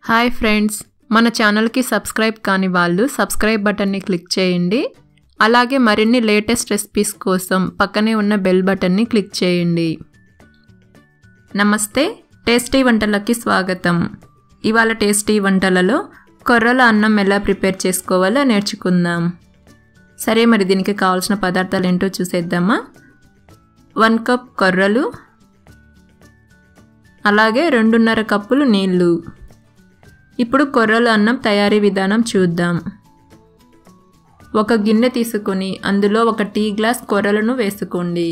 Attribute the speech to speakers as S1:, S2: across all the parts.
S1: hi friends మన ఛానల్కి subscribe కాని వాళ్ళు సబ్స్క్రైబ్ బటన్ని క్లిక్ చేయండి అలాగే మరిన్ని లేటెస్ట్ రెసిపీస్ కోసం పక్కనే ఉన్న బెల్ బటన్ని క్లిక్ చేయండి నమస్తే టేస్టీ వంటలకి స్వాగతం ఇవాళ టేస్టీ వంటలలో కొర్రల అన్నం ఎలా ప్రిపేర్ చేసుకోవాలో నేర్చుకుందాం సరే మరి దీనికి కావాల్సిన పదార్థాలు ఏంటో చూసేద్దామా వన్ కప్ కొర్రలు అలాగే రెండున్నర కప్పులు నీళ్ళు ఇప్పుడు కొర్రల అన్నం తయారీ విధానం చూద్దాం ఒక గిన్నె తీసుకొని అందులో ఒక టీ గ్లాస్ కొర్రలను వేసుకోండి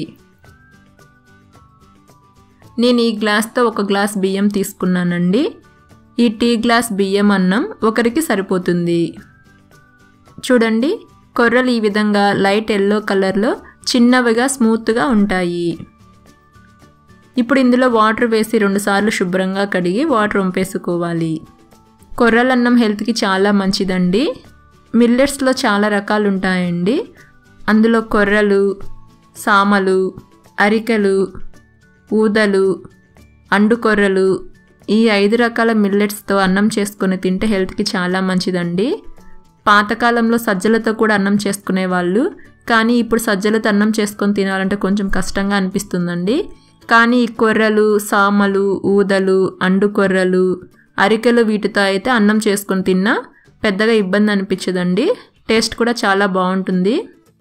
S1: నేను ఈ గ్లాస్తో ఒక గ్లాస్ బియ్యం తీసుకున్నానండి ఈ టీ గ్లాస్ బియ్యం అన్నం ఒకరికి సరిపోతుంది చూడండి కొర్రలు ఈ విధంగా లైట్ ఎల్లో కలర్లో చిన్నవిగా స్మూత్గా ఉంటాయి ఇప్పుడు ఇందులో వాటర్ వేసి రెండుసార్లు శుభ్రంగా కడిగి వాటర్ వంపేసుకోవాలి కొర్రలన్నం హెల్త్కి చాలా మంచిదండి మిల్లెట్స్లో చాలా రకాలు ఉంటాయండి అందులో కొర్రలు సామలు అరికెలు ఊదలు అండు కొర్రలు ఈ ఐదు రకాల మిల్లెట్స్తో అన్నం చేసుకొని తింటే హెల్త్కి చాలా మంచిదండి పాతకాలంలో సజ్జలతో కూడా అన్నం చేసుకునే వాళ్ళు కానీ ఇప్పుడు సజ్జలతో అన్నం చేసుకొని తినాలంటే కొంచెం కష్టంగా అనిపిస్తుందండి కానీ ఈ కొర్రలు సామలు ఊదలు అండు కొర్రలు అరికెలు వీటితో అయితే అన్నం చేసుకొని తిన్నా పెద్దగా ఇబ్బంది అనిపించదండి టేస్ట్ కూడా చాలా బాగుంటుంది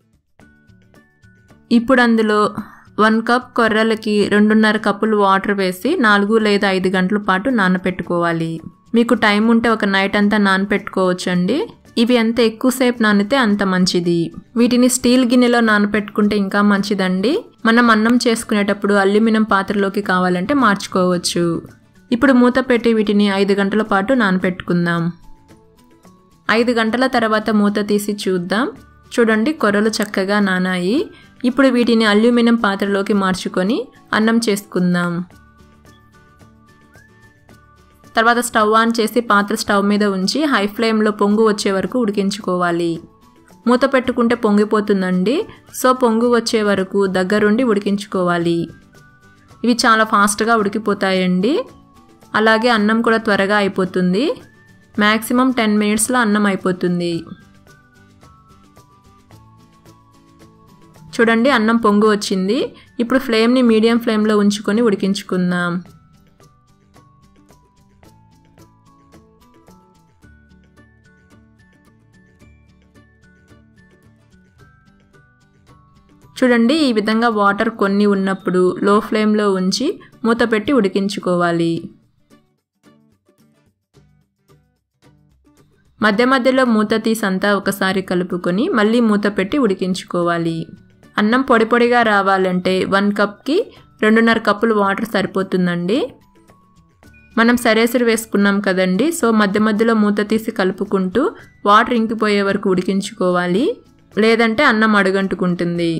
S1: ఇప్పుడు అందులో వన్ కప్ కొర్రలకి రెండున్నర కప్పులు వాటర్ వేసి నాలుగు లేదా ఐదు గంటల పాటు నానపెట్టుకోవాలి మీకు టైం ఉంటే ఒక నైట్ అంతా నానపెట్టుకోవచ్చండి ఇవి ఎంత ఎక్కువసేపు నానితే అంత మంచిది వీటిని స్టీల్ గిన్నెలో నానపెట్టుకుంటే ఇంకా మంచిదండి మనం అన్నం చేసుకునేటప్పుడు అల్యూమినియం పాత్రలోకి కావాలంటే మార్చుకోవచ్చు ఇప్పుడు మూత పెట్టి వీటిని ఐదు గంటల పాటు నానపెట్టుకుందాం ఐదు గంటల తర్వాత మూత తీసి చూద్దాం చూడండి కొర్రలు చక్కగా నానాయి ఇప్పుడు వీటిని అల్యూమినియం పాత్రలోకి మార్చుకొని అన్నం చేసుకుందాం తర్వాత స్టవ్ ఆన్ చేసి పాత్ర స్టవ్ మీద ఉంచి హై ఫ్లేమ్లో పొంగు వచ్చే వరకు ఉడికించుకోవాలి మూత పెట్టుకుంటే పొంగిపోతుందండి సో పొంగు వచ్చే వరకు దగ్గరుండి ఉడికించుకోవాలి ఇవి చాలా ఫాస్ట్గా ఉడికిపోతాయండి అలాగే అన్నం కూడా త్వరగా అయిపోతుంది మ్యాక్సిమం టెన్ మినిట్స్లో అన్నం అయిపోతుంది చూడండి అన్నం పొంగు వచ్చింది ఇప్పుడు ఫ్లేమ్ని మీడియం ఫ్లేమ్లో ఉంచుకొని ఉడికించుకుందాం చూడండి ఈ విధంగా వాటర్ కొన్ని ఉన్నప్పుడు లో ఫ్లేమ్లో ఉంచి మూత పెట్టి ఉడికించుకోవాలి మధ్య మధ్యలో మూత తీసంతా ఒకసారి కలుపుకొని మళ్ళీ మూత పెట్టి ఉడికించుకోవాలి అన్నం పొడి పొడిగా రావాలంటే వన్ కప్కి రెండున్నర కప్పులు వాటర్ సరిపోతుందండి మనం సరేసరి వేసుకున్నాం కదండి సో మధ్య మధ్యలో మూత తీసి కలుపుకుంటూ వాటర్ ఇంకిపోయే వరకు ఉడికించుకోవాలి లేదంటే అన్నం అడుగంటుకుంటుంది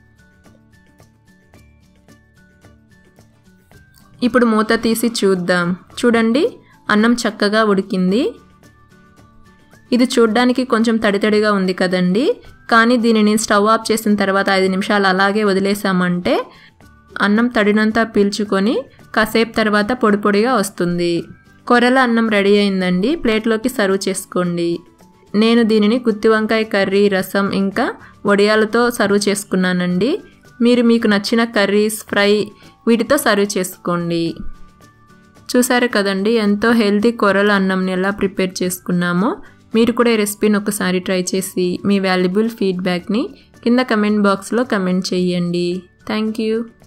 S1: ఇప్పుడు మూత తీసి చూద్దాం చూడండి అన్నం చక్కగా ఉడికింది ఇది చూడ్డానికి కొంచెం తడితడిగా ఉంది కదండి కానీ దీనిని స్టవ్ ఆఫ్ చేసిన తర్వాత ఐదు నిమిషాలు అలాగే వదిలేసామంటే అన్నం తడినంతా పీల్చుకొని కాసేపు తర్వాత పొడి పొడిగా వస్తుంది కొరల అన్నం రెడీ అయిందండి ప్లేట్లోకి సర్వ్ చేసుకోండి నేను దీనిని గుత్తి వంకాయ కర్రీ రసం ఇంకా వడియాలతో సర్వ్ చేసుకున్నానండి మీరు మీకు నచ్చిన కర్రీస్ ఫ్రై వీటితో సర్వ్ చేసుకోండి చూసారు కదండి ఎంతో హెల్తీ కొరల అన్నంని ఎలా ప్రిపేర్ చేసుకున్నామో మీరు కూడా ఈ రెసిపీని ఒకసారి ట్రై చేసి మీ వాల్యుబుల్ ఫీడ్బ్యాక్ని కింద కమెంట్ బాక్స్లో కమెంట్ చేయండి థ్యాంక్ యూ